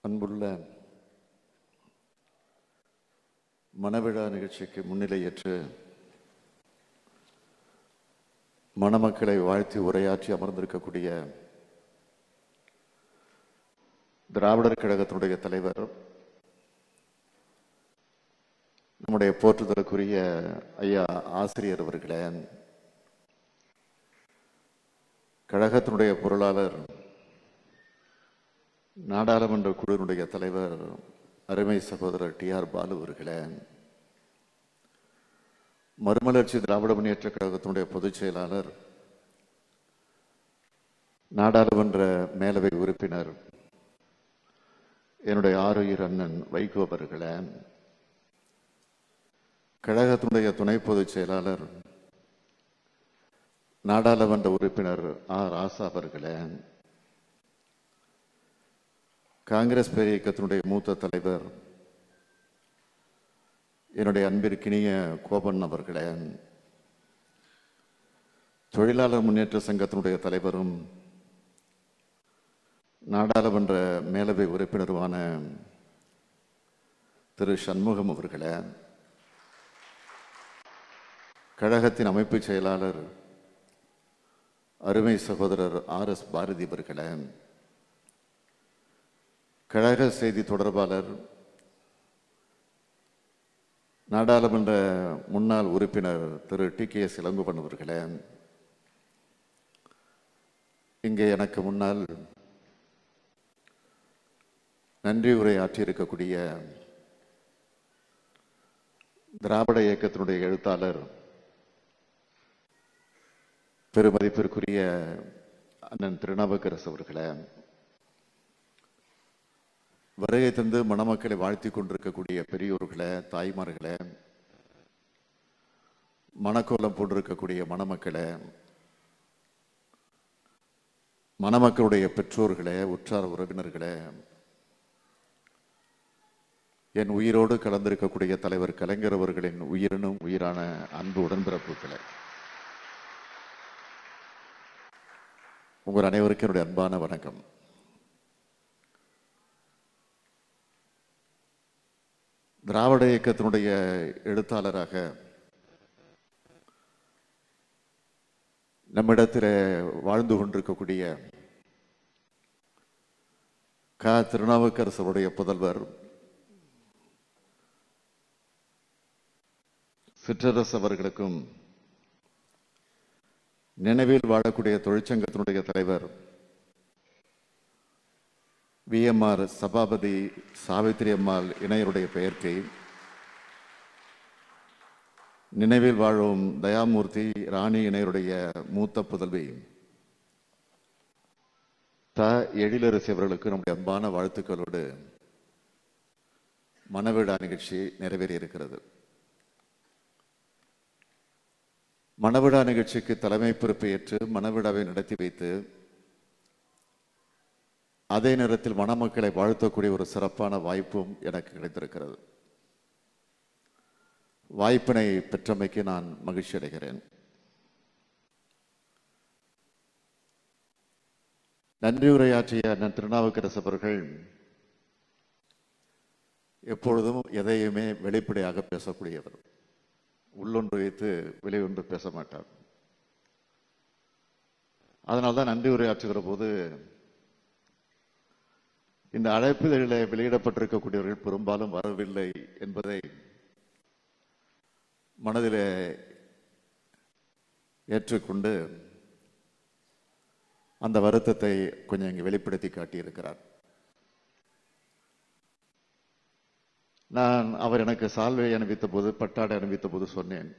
அன்புள்ள மணவிழா நிகழ்ச்சிக்கு முன்னிலையேற்று மணமக்களை வாழ்த்தி உரையாற்றி அமர்ந்திருக்கக்கூடிய திராவிடர் கழகத்தினுடைய தலைவர் நம்முடைய போற்றுதலுக்குரிய ஐயா ஆசிரியர் அவர்களே கழகத்தினுடைய பொருளாளர் நாடாளுமன்ற குழுவினுடைய தலைவர் அருமை சகோதரர் டி ஆர் பாலு அவர்களே மறுமலர்ச்சி திராவிட முன்னேற்ற கழகத்தினுடைய பொதுச் செயலாளர் நாடாளுமன்ற மேலவை உறுப்பினர் என்னுடைய ஆரோக்கியர் அண்ணன் வைகோ அவர்களே கழகத்தினுடைய துணை பொதுச் செயலாளர் நாடாளுமன்ற உறுப்பினர் ஆர் ராசா அவர்களே காங்கிரஸ் பேர் இயக்கத்தினுடைய மூத்த தலைவர் என்னுடைய அன்பிற்கினிய கோபன் அவர்களே தொழிலாளர் முன்னேற்ற சங்கத்தினுடைய தலைவரும் நாடாளுமன்ற மேலவை உறுப்பினருமான திரு சண்முகம் அவர்களே கழகத்தின் அமைப்பு செயலாளர் அருமை சகோதரர் ஆர் எஸ் பாரதி அவர்களே கழக செய்தி தொடர்பாளர் நாடாளுமன்ற முன்னாள் உறுப்பினர் திரு டி கே எஸ் இளங்குவன் அவர்களே இங்கே எனக்கு முன்னால் நன்றி உரை ஆற்றியிருக்கக்கூடிய திராவிட இயக்கத்தினுடைய எழுத்தாளர் பெருமதிப்பிற்குரிய அண்ணன் திருநாவுக்கரசு அவர்களே வருகை தந்து மணமக்களை வாழ்த்தி கொண்டிருக்கக்கூடிய பெரியோர்களே தாய்மார்களே மணக்கோலம் போட்டிருக்கக்கூடிய மணமக்களே மணமக்களுடைய பெற்றோர்களே உற்றார் உறவினர்களே என் உயிரோடு கலந்திருக்கக்கூடிய தலைவர் கலைஞர் அவர்களின் உயிரினும் உயிரான அன்பு உடன்பிறப்புகளே உங்கள் அனைவருக்கும் என்னுடைய அன்பான வணக்கம் திராவிட இயக்கத்தினுடைய எழுத்தாளராக நம்மிடத்தில் வாழ்ந்து கொண்டிருக்கக்கூடிய க திருநாவுக்கரசருடைய புதல்வர் சிற்றரசு அவர்களுக்கும் நினைவில் வாழக்கூடிய தொழிற்சங்கத்தினுடைய தலைவர் விஎம்ஆர் சபாபதி சாவித்திரி அம்மாள் இணையருடைய பெயர்க்கை நினைவில் வாழும் தயாமூர்த்தி ராணி இணையருடைய மூத்த புதல்வி த எழிலரசி அவர்களுக்கு நம்முடைய அன்பான வாழ்த்துக்களோடு மணவிழா நிகழ்ச்சி நிறைவேறி இருக்கிறது மணவிழா நிகழ்ச்சிக்கு தலைமை பொறுப்பை ஏற்று மணவிழாவை நடத்தி வைத்து அதே நேரத்தில் மணமக்களை வாழ்த்தக்கூடிய ஒரு சிறப்பான வாய்ப்பும் எனக்கு கிடைத்திருக்கிறது வாய்ப்பினை பெற்றமைக்கு நான் மகிழ்ச்சி அடைகிறேன் நன்றி உரையாற்றிய அண்ணன் திருநாவுக்கரசு அவர்கள் எப்பொழுதும் எதையுமே வெளிப்படையாக பேசக்கூடியவர் உள்ளொன்று வைத்து வெளியொன்று பேச மாட்டார் அதனால்தான் நன்றி உரையாற்றுகிற போது இந்த அழைப்புதலில் வெளியிடப்பட்டிருக்கக்கூடியவர்கள் பெரும்பாலும் வரவில்லை என்பதை மனதில் ஏற்றுக்கொண்டு அந்த வருத்தத்தை கொஞ்சம் இங்கே வெளிப்படுத்தி காட்டியிருக்கிறார் நான் அவர் எனக்கு சால்வை அணிவித்த போது பட்டாடை அணிவித்த போது சொன்னேன்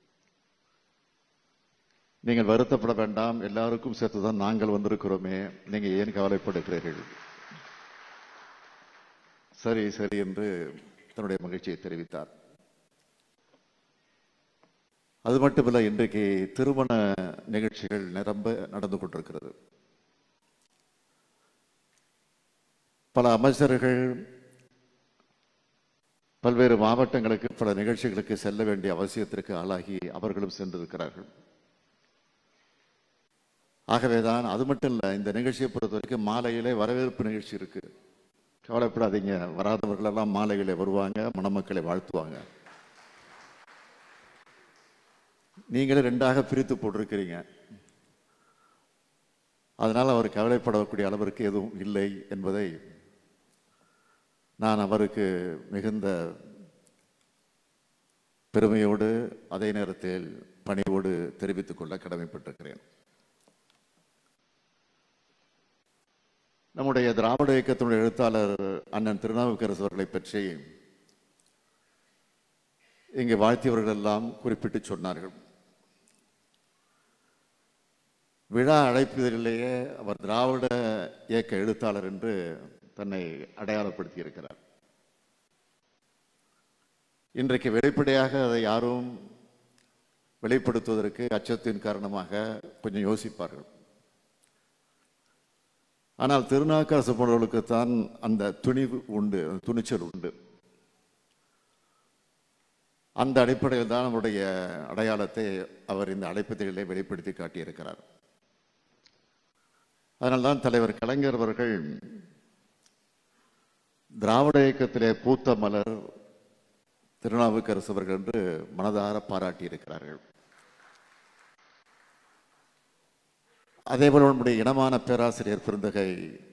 நீங்கள் வருத்தப்பட வேண்டாம் எல்லாருக்கும் சேர்த்துதான் நாங்கள் வந்திருக்கிறோமே நீங்க ஏன் கவலைப்படுகிறீர்கள் சரி சரி என்று தன்னுடைய மகிழ்ச்சியை தெரிவித்தார் அது மட்டுமல்ல இன்றைக்கு திருமண நிகழ்ச்சிகள் நிரம்ப நடந்து கொண்டிருக்கிறது பல அமைச்சர்கள் பல்வேறு மாவட்டங்களுக்கு பல நிகழ்ச்சிகளுக்கு செல்ல வேண்டிய அவசியத்திற்கு ஆளாகி அவர்களும் சென்றிருக்கிறார்கள் ஆகவேதான் அது மட்டும் இல்ல இந்த நிகழ்ச்சியை பொறுத்த வரைக்கும் மாலையிலே வரவேற்பு நிகழ்ச்சி இருக்கு கவலைப்படாதீங்க வராதவர்கள் எல்லாம் மாலைகளை வருவாங்க மணமக்களை வாழ்த்துவாங்க நீங்களே ரெண்டாக பிரித்து போட்டிருக்கிறீங்க அதனால் அவர் கவலைப்படக்கூடிய அளவிற்கு எதுவும் இல்லை என்பதை நான் அவருக்கு மிகுந்த பெருமையோடு அதே நேரத்தில் பணியோடு தெரிவித்துக் கொள்ள கடமைப்பட்டிருக்கிறேன் நம்முடைய திராவிட இயக்கத்தினுடைய எழுத்தாளர் அண்ணன் திருநாவுக்கரசு அவர்களை பற்றி இங்கே வாழ்த்தியவர்கள் எல்லாம் குறிப்பிட்டு சொன்னார்கள் விழா அழைப்பதிலேயே அவர் திராவிட இயக்க எழுத்தாளர் என்று தன்னை அடையாளப்படுத்தி இருக்கிறார் இன்றைக்கு வெளிப்படையாக அதை யாரும் வெளிப்படுத்துவதற்கு அச்சத்தின் காரணமாக கொஞ்சம் யோசிப்பார்கள் ஆனால் திருநாக்கரசு போன்றவர்களுக்குத்தான் அந்த துணிவு உண்டு அந்த துணிச்சல் உண்டு அந்த அடிப்படையில் தான் அவருடைய அடையாளத்தை அவர் இந்த அழைப்பதிலே வெளிப்படுத்தி காட்டியிருக்கிறார் அதனால்தான் தலைவர் கலைஞர் அவர்கள் திராவிட இயக்கத்திலே பூத்த மலர் திருநாவுக்கரசு அவர்கள் என்று மனதார பாராட்டியிருக்கிறார்கள் அதேபோல் நம்முடைய இனமான பேராசிரியர் பெருந்தகை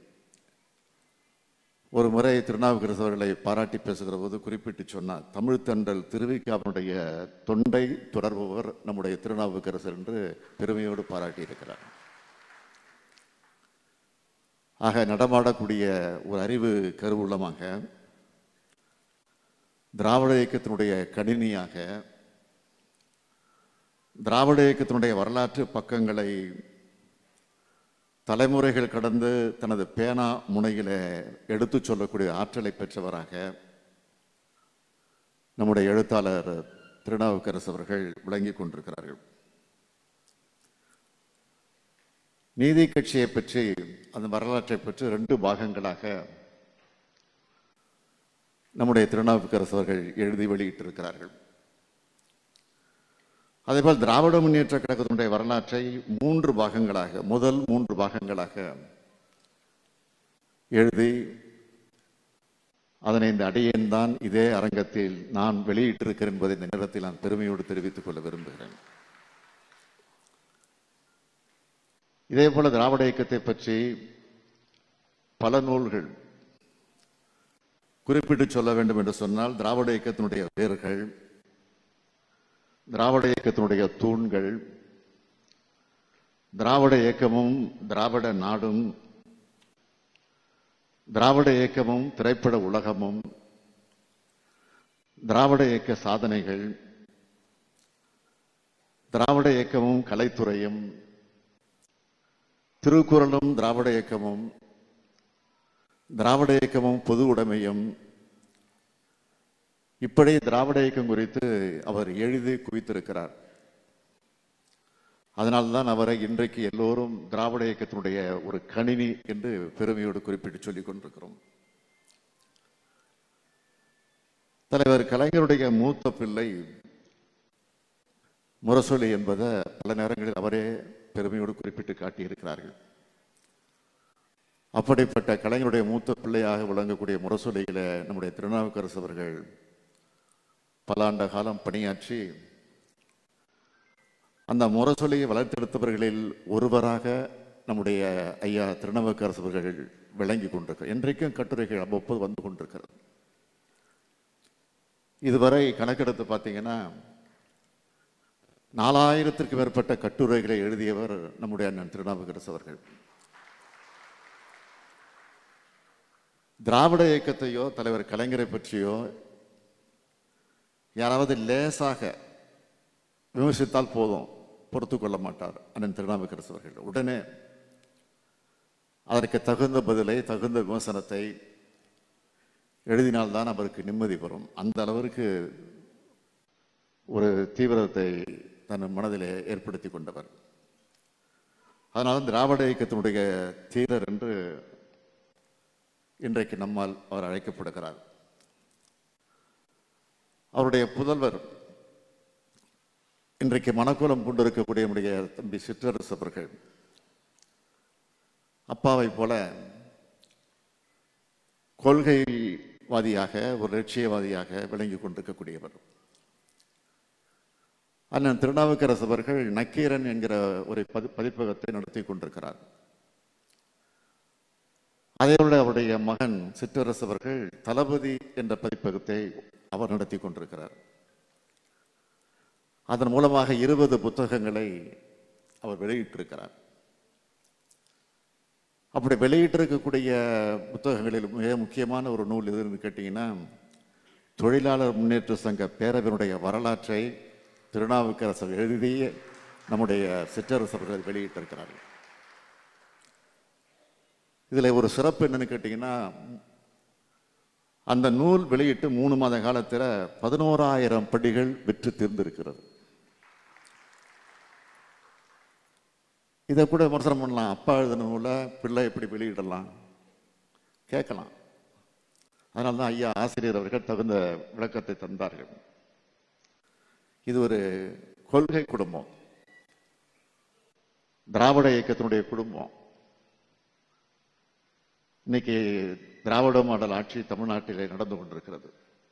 ஒரு முறை திருநாவுக்கரசு அவர்களை பாராட்டி பேசுகிற போது குறிப்பிட்டு சொன்னார் தமிழ் தண்டல் திருவிக்காவினுடைய தொண்டை தொடர்பவர் நம்முடைய திருநாவுக்கரசர் என்று பெருமையோடு பாராட்டியிருக்கிறார் ஆக நடமாடக்கூடிய ஒரு அறிவு கருவுள்ளமாக திராவிட இயக்கத்தினுடைய கணினியாக திராவிட இயக்கத்தினுடைய வரலாற்று பக்கங்களை தலைமுறைகள் கடந்து தனது பேனா முனையில எடுத்துச் சொல்லக்கூடிய ஆற்றலை பெற்றவராக நம்முடைய எழுத்தாளர் திருநாவுக்கரசு அவர்கள் விளங்கிக் கொண்டிருக்கிறார்கள் நீதி கட்சியை பற்றி அந்த வரலாற்றை பற்றி ரெண்டு பாகங்களாக நம்முடைய திருநாவுக்கரசு அவர்கள் எழுதி வெளியிட்டிருக்கிறார்கள் அதேபோல் திராவிட முன்னேற்ற கழகத்தினுடைய வரலாற்றை மூன்று பாகங்களாக முதல் மூன்று பாகங்களாக எழுதி அதனை இந்த அடியேன் தான் இதே அரங்கத்தில் நான் வெளியிட்டிருக்கிறேன் என்பதை இந்த நேரத்தில் நான் பெருமையோடு தெரிவித்துக் கொள்ள விரும்புகிறேன் இதே போல திராவிட இயக்கத்தை பற்றி பல நூல்கள் குறிப்பிட்டு சொல்ல வேண்டும் என்று சொன்னால் திராவிட இயக்கத்தினுடைய வேர்கள் திராவிட இயக்கத்தினுடைய தூண்கள் திராவிட இயக்கமும் திராவிட நாடும் திராவிட இயக்கமும் திரைப்பட உலகமும் திராவிட இயக்க சாதனைகள் திராவிட இயக்கமும் கலைத்துறையும் திருக்குறளும் திராவிட இயக்கமும் திராவிட இயக்கமும் பொது உடைமையும் இப்படி திராவிட இயக்கம் குறித்து அவர் எழுதி குவித்திருக்கிறார் அதனால்தான் அவரை இன்றைக்கு எல்லோரும் திராவிட இயக்கத்தினுடைய ஒரு கணினி என்று பெருமையோடு குறிப்பிட்டு சொல்லிக் கொண்டிருக்கிறோம் தலைவர் கலைஞருடைய மூத்த பிள்ளை முரசொலி என்பதை பல நேரங்களில் அவரே பெருமையோடு குறிப்பிட்டு காட்டியிருக்கிறார்கள் அப்படிப்பட்ட கலைஞருடைய மூத்த பிள்ளையாக விளங்கக்கூடிய முரசொலியில நம்முடைய திருநாவுக்கரசு அவர்கள் பல ஆண்ட காலம் பணியாற்றி அந்த முரசொலியை வளர்த்தெடுத்தவர்களில் ஒருவராக நம்முடைய ஐயா திருநாவுக்கரசு அவர்கள் விளங்கி கொண்டிருக்கிறார் இன்றைக்கும் கட்டுரைகள் அவ்வப்போது வந்து கொண்டிருக்கிறது இதுவரை கணக்கெடுத்து பார்த்தீங்கன்னா நாலாயிரத்திற்கு மேற்பட்ட கட்டுரைகளை எழுதியவர் நம்முடைய அண்ணன் திருநாவுக்கரசு அவர்கள் திராவிட இயக்கத்தையோ தலைவர் கலைஞரை பற்றியோ யாராவது லேசாக விமர்சித்தால் போதும் பொறுத்து கொள்ள மாட்டார் அண்ணன் திருநாவுக்கரசு அவர்கள் உடனே அதற்கு தகுந்த பதிலை தகுந்த விமர்சனத்தை எழுதினால்தான் அவருக்கு நிம்மதி வரும் அந்த அளவிற்கு ஒரு தீவிரத்தை தன் மனதிலே ஏற்படுத்தி கொண்டவர் அதனால திராவிட இயக்கத்தினுடைய தீரர் என்று இன்றைக்கு நம்மால் அவர் அழைக்கப்படுகிறார் அவருடைய புதல்வர் இன்றைக்கு மனக்கோலம் கொண்டிருக்கக்கூடிய நம்முடைய தம்பி சிற்றரசு அவர்கள் அப்பாவை போல கொள்கைவாதியாக ஒரு லட்சியவாதியாக விளங்கி கொண்டிருக்கக்கூடியவர் அண்ணன் திருநாவுக்கரசு அவர்கள் நக்கீரன் என்கிற ஒரு பதி பதிப்பகத்தை நடத்தி கொண்டிருக்கிறார் அதேபோல அவருடைய மகன் சிற்றரசு அவர்கள் தளபதி என்ற பதிப்பகத்தை அவர் நடத்தி கொண்டிருக்கிறார் அதன் மூலமாக இருபது புத்தகங்களை அவர் வெளியிட்டிருக்கிறார் அப்படி வெளியிட்டிருக்கக்கூடிய புத்தகங்களில் மிக முக்கியமான ஒரு நூல் எதுன்னு கேட்டீங்கன்னா தொழிலாளர் முன்னேற்ற சங்க பேரவையினுடைய வரலாற்றை திருநாவுக்கரசர் எழுதி நம்முடைய சிற்றரசர்கள் வெளியிட்டிருக்கிறார்கள் இதில் ஒரு சிறப்பு என்னன்னு கேட்டிங்கன்னா அந்த நூல் வெளியிட்டு மூணு மாத காலத்தில் பதினோராயிரம் படிகள் விற்று தீர்ந்திருக்கிறது இதை கூட விமர்சனம் பண்ணலாம் அப்பா எழுதின நூலை பிள்ளை எப்படி வெளியிடலாம் கேட்கலாம் அதனால தான் ஐயா ஆசிரியர் அவர்கள் தகுந்த விளக்கத்தை தந்தார்கள் இது ஒரு கொள்கை குடும்பம் திராவிட இயக்கத்தினுடைய குடும்பம் இன்னைக்கு திராவிட மாடல் ஆட்சி தமிழ்நாட்டிலே நடந்து கொண்டிருக்கிறது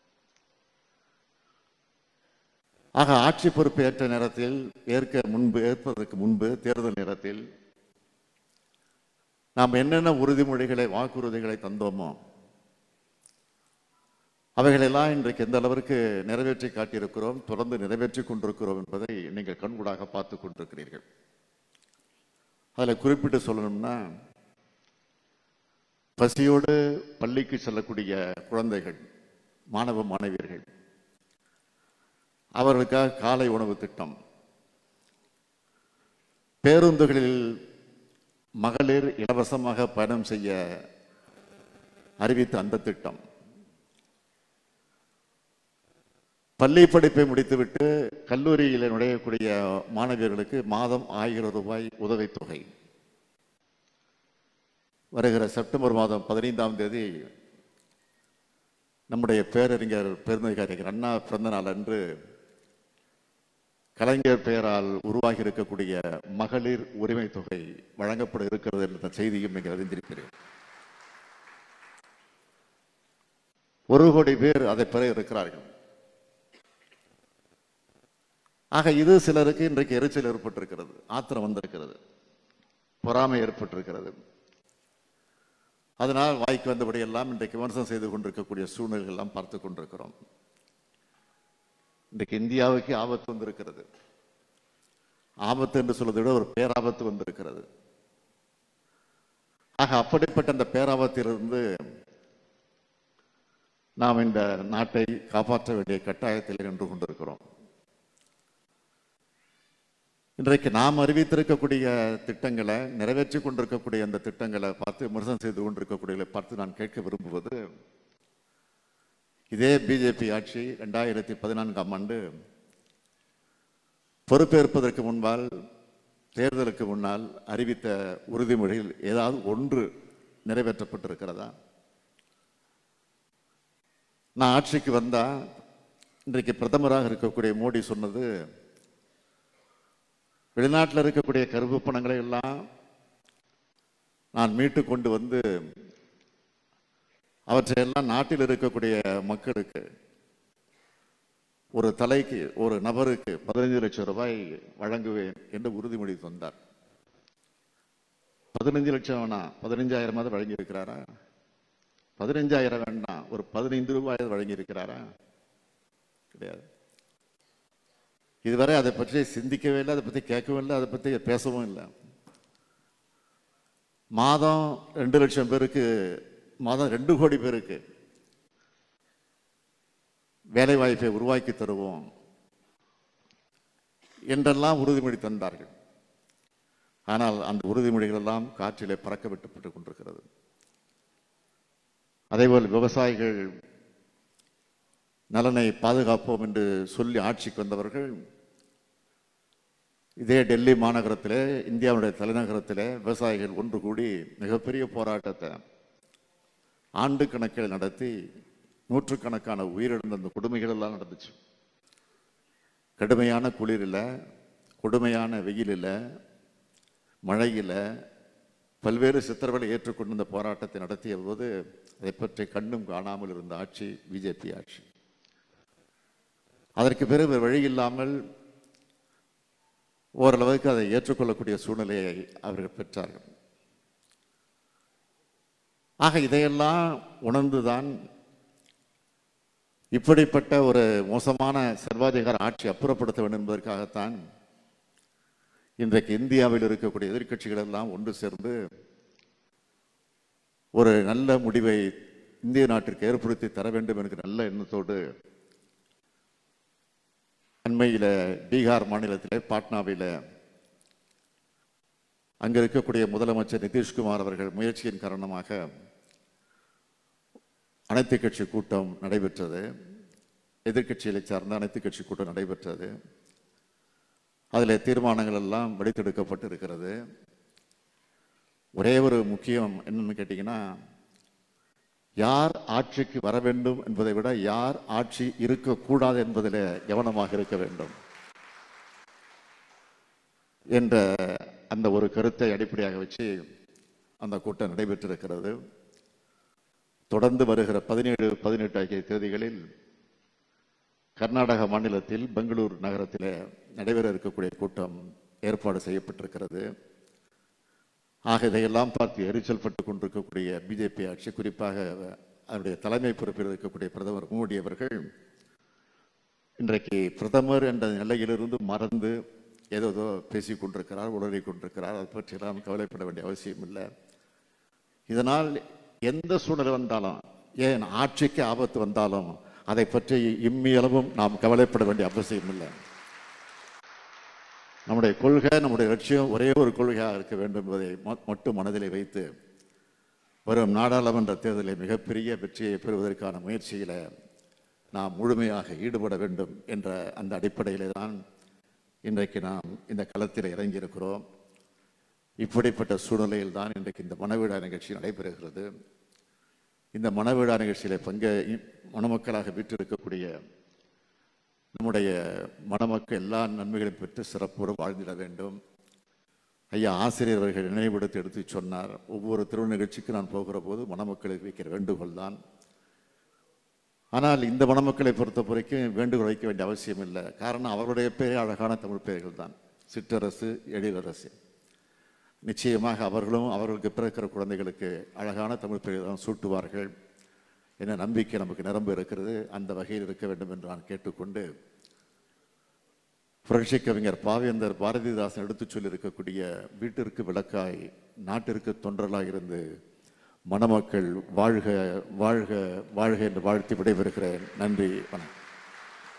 ஆக ஆட்சி பொறுப்பு ஏற்ற நேரத்தில் ஏற்க முன்பு ஏற்பதற்கு முன்பு தேர்தல் நேரத்தில் நாம் என்னென்ன உறுதிமொழிகளை வாக்குறுதிகளை தந்தோமோ அவைகளெல்லாம் இன்றைக்கு எந்த அளவிற்கு நிறைவேற்றி காட்டியிருக்கிறோம் தொடர்ந்து நிறைவேற்றி கொண்டிருக்கிறோம் என்பதை நீங்கள் கண்கூடாக பார்த்து கொண்டிருக்கிறீர்கள் அதில் குறிப்பிட்டு சொல்லணும்னா பசியோடு பள்ளிக்கு செல்லக்கூடிய குழந்தைகள் மாணவ மாணவியர்கள் அவர்களுக்காக காலை உணவு திட்டம் பேருந்துகளில் மகளிர் இலவசமாக பயணம் செய்ய அறிவித்த அந்த திட்டம் பள்ளி படிப்பை முடித்துவிட்டு கல்லூரியில் நுழையக்கூடிய மாணவியர்களுக்கு மாதம் ஆயிரம் ரூபாய் உதவித்தொகை வருகிற செப்டம்பர் மாதம் பதினைந்தாம் தேதி நம்முடைய பேரறிஞர் பெருந்தகைஞர் அண்ணா பிறந்த நாள் அன்று கலைஞர் பெயரால் உருவாகி இருக்கக்கூடிய மகளிர் உரிமை தொகை வழங்கப்பட இருக்கிறது என்ற செய்தியும் நீங்கள் அறிந்திருக்கிறேன் ஒரு கோடி பேர் அதை பெற இருக்கிறார்கள் ஆக இது சிலருக்கு இன்றைக்கு எரிச்சல் ஏற்பட்டிருக்கிறது ஆத்திரம் வந்திருக்கிறது பொறாமை ஏற்பட்டிருக்கிறது அதனால் வாய்க்கு வந்தபடி எல்லாம் இன்றைக்கு விமர்சனம் செய்து கொண்டிருக்கக்கூடிய சூழ்நிலைகள் எல்லாம் பார்த்து கொண்டிருக்கிறோம் இன்றைக்கு இந்தியாவுக்கு ஆபத்து வந்திருக்கிறது ஆபத்து என்று சொல்வதை விட ஒரு பேராபத்து வந்திருக்கிறது ஆக அப்படிப்பட்ட அந்த பேராபத்திலிருந்து நாம் இந்த நாட்டை காப்பாற்ற வேண்டிய கட்டாயத்தில் நின்று கொண்டிருக்கிறோம் இன்றைக்கு நாம் அறிவித்திருக்கக்கூடிய திட்டங்களை நிறைவேற்றி கொண்டிருக்கக்கூடிய அந்த திட்டங்களை பார்த்து விமர்சனம் செய்து கொண்டிருக்கக்கூடிய பார்த்து நான் கேட்க விரும்புவது இதே பிஜேபி ஆட்சி ரெண்டாயிரத்தி பதினான்காம் ஆண்டு பொறுப்பேற்பதற்கு முன்பால் தேர்தலுக்கு முன்னால் அறிவித்த உறுதிமொழியில் ஏதாவது ஒன்று நிறைவேற்றப்பட்டிருக்கிறதா நான் ஆட்சிக்கு வந்தா இன்றைக்கு பிரதமராக இருக்கக்கூடிய மோடி சொன்னது வெளிநாட்டில் இருக்கக்கூடிய கருப்பு பணங்களை எல்லாம் நான் மீட்டு கொண்டு வந்து அவற்றையெல்லாம் நாட்டில் இருக்கக்கூடிய மக்களுக்கு ஒரு தலைக்கு ஒரு நபருக்கு பதினைஞ்சு லட்சம் ரூபாய் வழங்குவேன் என்று உறுதிமொழி தந்தார் பதினஞ்சு லட்சம் வேணாம் பதினஞ்சாயிரமாவது வழங்கி இருக்கிறாரா பதினஞ்சாயிரம் வேண்டாம் ஒரு பதினைந்து ரூபாய் வழங்கி இருக்கிறாரா கிடையாது இதுவரை அதை பற்றி சிந்திக்கவே இல்லை அதை பற்றி கேட்கவும் இல்லை அதை பற்றி பேசவும் இல்லை மாதம் ரெண்டு லட்சம் பேருக்கு மாதம் ரெண்டு கோடி பேருக்கு வேலை வாய்ப்பை உருவாக்கி தருவோம் என்றெல்லாம் உறுதிமொழி தந்தார்கள் ஆனால் அந்த உறுதிமொழிகள் எல்லாம் காற்றிலே பறக்க விட்டுப்பட்டு கொண்டிருக்கிறது அதேபோல் விவசாயிகள் நலனை பாதுகாப்போம் என்று சொல்லி ஆட்சிக்கு வந்தவர்கள் இதே டெல்லி மாநகரத்திலே இந்தியாவுடைய தலைநகரத்திலே விவசாயிகள் ஒன்று கூடி மிகப்பெரிய போராட்டத்தை ஆண்டு கணக்கில் நடத்தி நூற்றுக்கணக்கான உயிரிழந்த அந்த கொடுமைகள் எல்லாம் நடந்துச்சு கடுமையான குளிரில் கொடுமையான வெயிலில் மழையில் பல்வேறு சித்தர்களை ஏற்றுக்கொண்டு இந்த போராட்டத்தை நடத்திய போது அதை பற்றி கண்ணும் காணாமல் இருந்த ஆட்சி பிஜேபி ஆட்சி அதற்கு பிறகு வேறு வழி இல்லாமல் ஓரளவுக்கு அதை ஏற்றுக்கொள்ளக்கூடிய சூழ்நிலையை அவர்கள் பெற்றார்கள் ஆக இதையெல்லாம் உணர்ந்துதான் இப்படிப்பட்ட ஒரு மோசமான சர்வாதிகார ஆட்சி அப்புறப்படுத்த வேண்டும் என்பதற்காகத்தான் இன்றைக்கு இந்தியாவில் இருக்கக்கூடிய எதிர்க்கட்சிகள் எல்லாம் ஒன்று சேர்ந்து ஒரு நல்ல முடிவை இந்திய நாட்டிற்கு ஏற்படுத்தி தர வேண்டும் என்கிற நல்ல எண்ணத்தோடு அண்மையில் பீகார் மாநிலத்திலே பாட்னாவில் அங்க இருக்கக்கூடிய முதலமைச்சர் நிதிஷ்குமார் அவர்கள் முயற்சியின் காரணமாக அனைத்து கட்சி கூட்டம் நடைபெற்றது எதிர்க்கட்சிகளை சார்ந்த அனைத்து கட்சி கூட்டம் நடைபெற்றது அதில் தீர்மானங்கள் எல்லாம் வெடித்தெடுக்கப்பட்டு இருக்கிறது ஒரே ஒரு முக்கியம் என்னன்னு கேட்டிங்கன்னா யார் ஆட்சிக்கு வர வேண்டும் என்பதை விட யார் ஆட்சி இருக்கக்கூடாது என்பதில் கவனமாக இருக்க வேண்டும் என்ற அந்த ஒரு கருத்தை அடிப்படையாக வச்சு அந்த கூட்டம் நடைபெற்றிருக்கிறது தொடர்ந்து வருகிற பதினேழு பதினெட்டு ஆகிய தேதிகளில் கர்நாடக மாநிலத்தில் பெங்களூர் நகரத்தில் நடைபெற இருக்கக்கூடிய கூட்டம் ஏற்பாடு செய்யப்பட்டிருக்கிறது ஆக இதையெல்லாம் பார்த்து எரிச்சல் பட்டு கொண்டிருக்கக்கூடிய பிஜேபி ஆட்சி குறிப்பாக அதனுடைய தலைமை பொறுப்பில் இருக்கக்கூடிய பிரதமர் மோடி அவர்கள் இன்றைக்கு பிரதமர் என்ற நிலையிலிருந்து மறந்து ஏதோ பேசிக் கொண்டிருக்கிறார் உளறி கொண்டிருக்கிறார் அதை பற்றியெல்லாம் கவலைப்பட வேண்டிய அவசியம் இல்லை இதனால் எந்த சூழ்நிலை வந்தாலும் ஏன் ஆட்சிக்கு ஆபத்து வந்தாலும் அதை பற்றி இம்மியளவும் நாம் கவலைப்பட வேண்டிய அவசியம் இல்லை நம்முடைய கொள்கை நம்முடைய லட்சியம் ஒரே ஒரு கொள்கையாக இருக்க வேண்டும் என்பதை ம- மட்டும் மனதிலே வைத்து வரும் நாடாளுமன்ற தேர்தலில் மிகப்பெரிய வெற்றியை பெறுவதற்கான முயற்சியில நாம் முழுமையாக ஈடுபட வேண்டும் என்ற அந்த அடிப்படையிலே தான் இன்றைக்கு நாம் இந்த களத்தில் இறங்கியிருக்கிறோம் இப்படிப்பட்ட சூழ்நிலையில் தான் இன்றைக்கு இந்த மனவிழா நிகழ்ச்சி நடைபெறுகிறது இந்த மனவிழா நிகழ்ச்சியில பங்க மணமக்களாக வீற்றிருக்கக்கூடிய நம்முடைய மணமக்கள் எல்லா நன்மைகளையும் பெற்று சிறப்போடு வாழ்ந்திட வேண்டும் ஐயா ஆசிரியர் அவர்கள் நினைவுபடுத்தி எடுத்து சொன்னார் ஒவ்வொரு திருமண நிகழ்ச்சிக்கு நான் போகிற போது மணமக்களுக்கு வைக்கிற வேண்டுகோள் தான் ஆனால் இந்த மணமக்களை பொறுத்த வரைக்கும் வேண்டுகோள் வைக்க வேண்டிய அவசியம் இல்லை காரணம் அவருடைய பேரே அழகான தமிழ் பெயர்கள் தான் சிற்றரசு எழிலரசு நிச்சயமாக அவர்களும் அவர்களுக்கு பிறக்கிற குழந்தைகளுக்கு அழகான தமிழ் பெயர்கள் தான் சூட்டுவார்கள் என நம்பிக்கை நமக்கு நிரம்ப இருக்கிறது அந்த வகையில் இருக்க வேண்டும் என்று நான் கேட்டுக்கொண்டு புரட்சி கவிஞர் பாவேந்தர் பாரதிதாசன் எடுத்துச் சொல்லியிருக்கக்கூடிய வீட்டிற்கு விளக்காய் நாட்டிற்கு தொண்டர்களாக இருந்து மணமக்கள் வாழ்க வாழ்க வாழ்க என்று வாழ்த்தி விடைபெறுகிறேன் நன்றி வணக்கம்